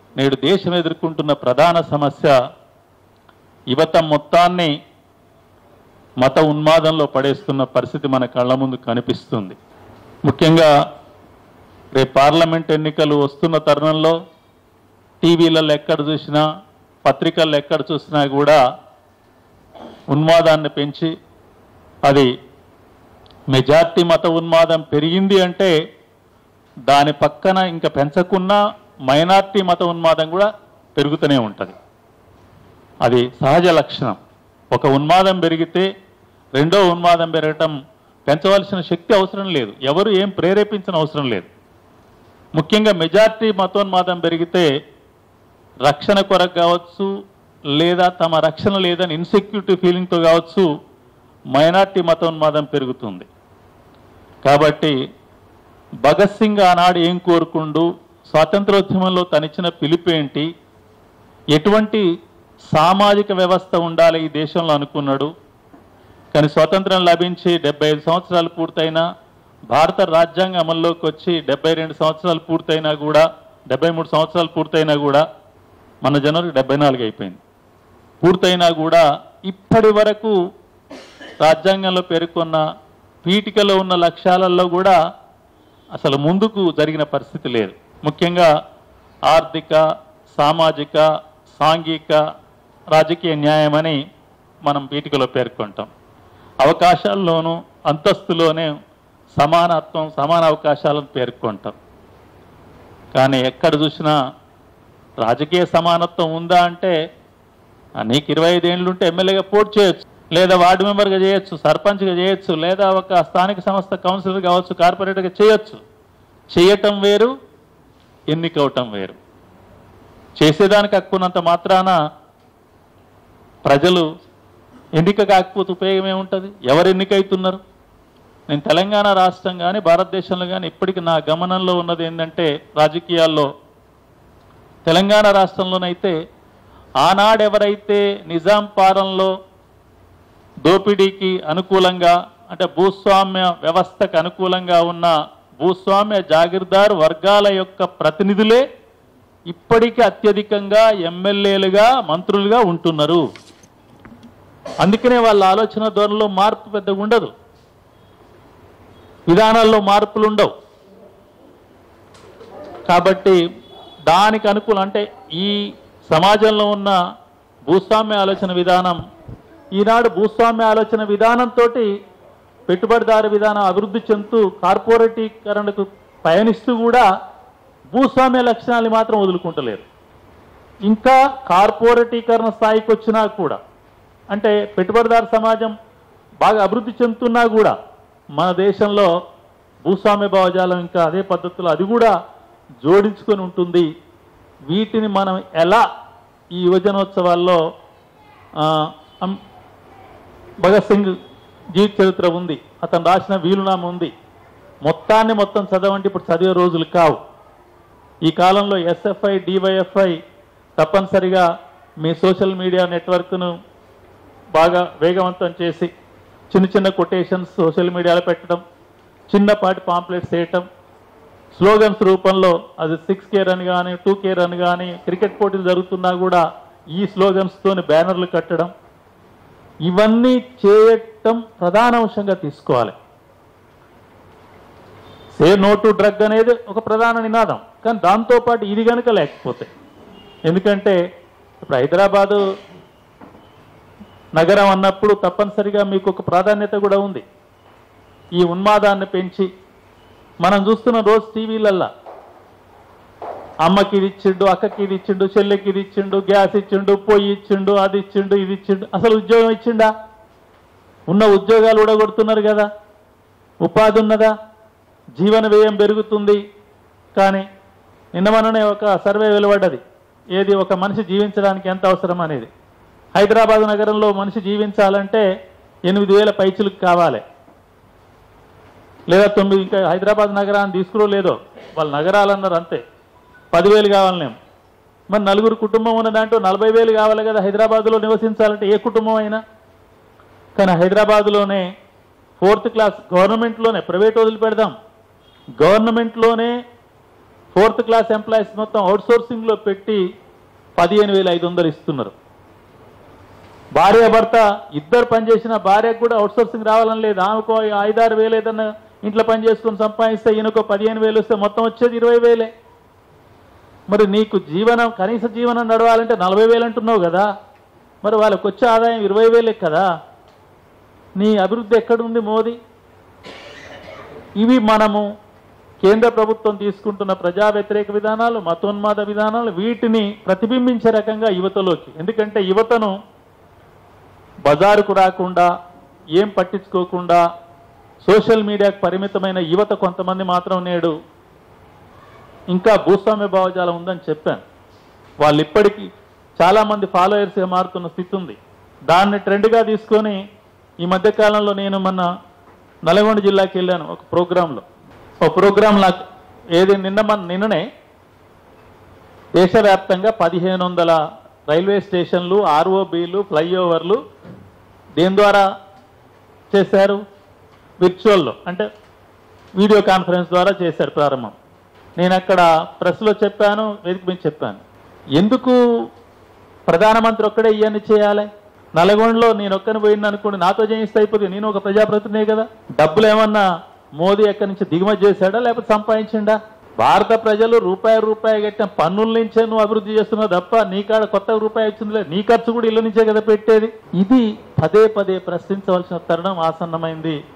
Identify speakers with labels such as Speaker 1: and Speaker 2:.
Speaker 1: నేడు దేశం ఎదుర్కొంటున్న ప్రధాన సమస్య యువత మొత్తాన్ని మత ఉన్మాదంలో పడేస్తున్న పరిస్థితి మన కళ్ళ ముందు కనిపిస్తుంది ముఖ్యంగా రేపు పార్లమెంట్ ఎన్నికలు వస్తున్న తరుణంలో టీవీలలో ఎక్కడ చూసినా పత్రికల్లో ఎక్కడ చూసినా కూడా ఉన్మాదాన్ని పెంచి అది మెజార్టీ మత ఉన్మాదం పెరిగింది అంటే దాని పక్కన ఇంకా పెంచకున్నా మైనార్టీ మత ఉన్మాదం కూడా పెరుగుతూనే ఉంటుంది అది సహజ లక్షణం ఒక ఉన్మాదం పెరిగితే రెండో ఉన్మాదం పెరగటం పెంచవలసిన శక్తి అవసరం లేదు ఎవరు ఏం ప్రేరేపించిన అవసరం లేదు ముఖ్యంగా మెజార్టీ మతోన్మాదం పెరిగితే రక్షణ కొరకు కావచ్చు లేదా తమ రక్షణ లేదని ఇన్సెక్యూరిటీ ఫీలింగ్తో కావచ్చు మైనార్టీ మతోన్మాదం పెరుగుతుంది కాబట్టి భగత్ సింగ్ ఆనాడు ఏం కోరుకుండు స్వాతంత్రోద్యమంలో తనిచ్చిన పిలుపేంటి ఎటువంటి సామాజిక వ్యవస్థ ఉండాలి ఈ దేశంలో అనుకున్నాడు కానీ స్వాతంత్రం లభించి డెబ్బై ఐదు సంవత్సరాలు పూర్తయినా భారత రాజ్యాంగం అమల్లోకి వచ్చి డెబ్బై రెండు సంవత్సరాలు పూర్తయినా కూడా డెబ్బై మూడు సంవత్సరాలు పూర్తయినా కూడా మన జనవరి డెబ్బై నాలుగు అయిపోయింది పూర్తయినా కూడా ఇప్పటి వరకు రాజ్యాంగంలో పేర్కొన్న పీఠికలో ఉన్న లక్ష్యాలలో కూడా అసలు ముందుకు జరిగిన పరిస్థితి లేదు ముఖ్యంగా ఆర్థిక సామాజిక సాంఘిక రాజకీయ న్యాయమని మనం పీఠికలో పేర్కొంటాం అవకాశాల్లోనూ అంతస్తులోనే సమానత్వం సమాన అవకాశాలను పేర్కొంటాం కానీ ఎక్కడ చూసినా రాజకీయ సమానత్వం ఉందా అంటే ఆ, నీకు ఇరవై ఐదేళ్ళు ఉంటే ఎమ్మెల్యేగా పోటీ చేయొచ్చు లేదా వార్డు మెంబర్గా చేయొచ్చు సర్పంచ్గా చేయొచ్చు లేదా ఒక స్థానిక సంస్థ కౌన్సిలర్ కావచ్చు కార్పొరేటర్గా చేయొచ్చు చేయటం వేరు ఎన్నికవటం వేరు చేసేదానికి హక్కున్నంత మాత్రాన ప్రజలు ఎన్నిక కాకపోతే ఉపయోగం ఏముంటుంది ఎవరు ఎన్నికైతున్నారు నేను తెలంగాణ రాష్ట్రం కానీ భారతదేశంలో కానీ ఇప్పటికి నా గమనంలో ఉన్నది ఏంటంటే రాజకీయాల్లో తెలంగాణ రాష్ట్రంలోనైతే ఆనాడు ఎవరైతే నిజాం పాలనలో దోపిడీకి అనుకూలంగా అంటే భూస్వామ్య వ్యవస్థకు అనుకూలంగా ఉన్న భూస్వామ్య జాగీర్దార్ వర్గాల యొక్క ప్రతినిధులే ఇప్పటికీ అత్యధికంగా ఎమ్మెల్యేలుగా మంత్రులుగా ఉంటున్నారు అందుకనే వాళ్ళ ఆలోచన ధోరణిలో మార్పు పెద్దగా ఉండదు విధానాల్లో మార్పులు ఉండవు కాబట్టి దానికి అనుకూలం అంటే ఈ సమాజంలో ఉన్న భూస్వామ్య ఆలోచన విధానం ఈనాడు భూస్వామ్య ఆలోచన విధానంతో పెట్టుబడిదారు విధానం అభివృద్ధి చెందుతూ కార్పొరేటీకరణకు పయనిస్తూ కూడా భూస్వామ్య లక్షణాలు మాత్రం వదులుకుంటలేరు ఇంకా కార్పొరేటీకరణ స్థాయికి వచ్చినా కూడా అంటే పెట్టుబడిదారు సమాజం బాగా అభివృద్ధి చెందుతున్నా కూడా మన దేశంలో భూస్వామ్య భావజాలం ఇంకా అదే పద్ధతిలో అది కూడా జోడించుకొని ఉంటుంది వీటిని మనం ఎలా ఈ యువజనోత్సవాల్లో ఆ, అం- భగత్ సింగ్ జీవిత చరిత్ర ఉంది అతను రాసిన వీలునామా ఉంది మొత్తాన్ని మొత్తం చదవండి ఇప్పుడు చదివే రోజులు కావు ఈ కాలంలో ఎస్ఎఫ్ఐ డివైఎఫ్ఐ తప్పనిసరిగా మీ సోషల్ మీడియా నెట్వర్క్ను బాగా వేగవంతం చేసి చిన్న చిన్న కొటేషన్స్ సోషల్ మీడియాలో పెట్టడం చిన్నపాటి పాంప్లెట్స్ వేయటం స్లోగన్స్ రూపంలో అది సిక్స్ కే రన్ కానీ టూ కే రన్ కానీ క్రికెట్ పోటీలు జరుగుతున్నా కూడా ఈ స్లోగన్స్తోని బ్యానర్లు కట్టడం ఇవన్నీ చేయటం ప్రధాన అంశంగా తీసుకోవాలి సే నో టు డ్రగ్ అనేది ఒక ప్రధాన నినాదం కానీ దాంతోపాటు ఇది కనుక లేకపోతే ఎందుకంటే ఇప్పుడు హైదరాబాదు నగరం అన్నప్పుడు తప్పనిసరిగా మీకు ఒక ప్రాధాన్యత కూడా ఉంది ఈ ఉన్మాదాన్ని పెంచి మనం చూస్తున్న రోజు టీవీలల్లా అమ్మకి ఇది ఇచ్చిండు అక్కకి ఇది ఇచ్చిండు చెల్లెకి ఇది ఇచ్చిండు గ్యాస్ ఇచ్చిండు పొయ్యి ఇచ్చిండు అది ఇచ్చిండు ఇది ఇచ్చిండు అసలు ఉద్యోగం ఇచ్చిండా ఉన్న ఉద్యోగాలు కూడా కొడుతున్నారు కదా ఉపాధి ఉన్నదా జీవన వ్యయం పెరుగుతుంది కానీ నిన్న మొన్ననే ఒక సర్వే వెలువడ్డది ఏది ఒక మనిషి జీవించడానికి ఎంత అవసరం అనేది హైదరాబాద్ నగరంలో మనిషి జీవించాలంటే ఎనిమిది వేల పైచులకు కావాలి లేదా తొమ్మిది ఇంకా హైదరాబాద్ నగరాన్ని తీసుకురో లేదో వాళ్ళు నగరాలు అన్నారు అంతే పదివేలు కావాలనేం మరి నలుగురు కుటుంబం ఉన్న దాంట్లో నలభై వేలు కావాలి కదా హైదరాబాద్లో నివసించాలంటే ఏ కుటుంబం అయినా కానీ హైదరాబాద్లోనే ఫోర్త్ క్లాస్ గవర్నమెంట్లోనే ప్రైవేట్ వదిలిపెడదాం గవర్నమెంట్లోనే ఫోర్త్ క్లాస్ ఎంప్లాయీస్ మొత్తం అవుట్సోర్సింగ్లో పెట్టి పదిహేను వేల ఐదు వందలు ఇస్తున్నారు భార్య భర్త ఇద్దరు పనిచేసిన భార్యకు కూడా అవుట్సోర్సింగ్ రావాలని లేదు ఆమెకు ఐదారు వేలు ఏదన్నా ఇంట్లో పని చేసుకుని సంపాదిస్తే ఈయనకు పదిహేను వేలు వస్తే మొత్తం వచ్చేది ఇరవై వేలే మరి నీకు జీవనం కనీస జీవనం నడవాలంటే నలభై వేలు అంటున్నావు కదా మరి వాళ్ళకి వచ్చే ఆదాయం ఇరవై వేలే కదా నీ అభివృద్ధి ఎక్కడుంది మోదీ ఇవి మనము కేంద్ర ప్రభుత్వం తీసుకుంటున్న ప్రజా వ్యతిరేక విధానాలు మతోన్మాద విధానాలు వీటిని ప్రతిబింబించే రకంగా యువతలోకి ఎందుకంటే యువతను బజారుకు రాకుండా ఏం పట్టించుకోకుండా సోషల్ మీడియాకు పరిమితమైన యువత కొంతమంది మాత్రం నేడు ఇంకా భూస్వామ్య భావజాలం ఉందని చెప్పాను వాళ్ళు ఇప్పటికీ చాలామంది ఫాలోయర్స్గా మారుతున్న స్థితి ఉంది దాన్ని ట్రెండ్గా తీసుకొని ఈ మధ్య కాలంలో నేను మొన్న నల్గొండ జిల్లాకి వెళ్ళాను ఒక ప్రోగ్రాంలో ఒక ప్రోగ్రాం నాకు ఏది నిన్న మన నిన్ననే దేశవ్యాప్తంగా పదిహేను వందల రైల్వే స్టేషన్లు ఆర్ఓబీలు ఫ్లైఓవర్లు దేని ద్వారా చేశారు విర్చువల్లో అంటే వీడియో కాన్ఫరెన్స్ ద్వారా చేశారు ప్రారంభం నేను అక్కడ ప్రెస్లో చెప్పాను వేదిక మీద చెప్పాను ఎందుకు ప్రధానమంత్రి ఒక్కడే ఇవన్నీ చేయాలి నల్గొండలో నేను ఒక్కని పోయింది అనుకోండి నాతో చేయిస్తే అయిపోతుంది నేను ఒక ప్రజాప్రతినిధి కదా డబ్బులు ఏమన్నా మోదీ ఎక్కడి నుంచి దిగుమతి చేశాడా లేకపోతే సంపాదించిండా భారత ప్రజలు రూపాయి రూపాయి కట్టిన పన్నుల నుంచే నువ్వు అభివృద్ధి చేస్తున్నావు తప్ప నీ కాడ కొత్త రూపాయి వచ్చింది లేదు నీ ఖర్చు కూడా ఇళ్ళ నుంచే కదా పెట్టేది ఇది పదే పదే ప్రశ్నించవలసిన తరుణం ఆసన్నమైంది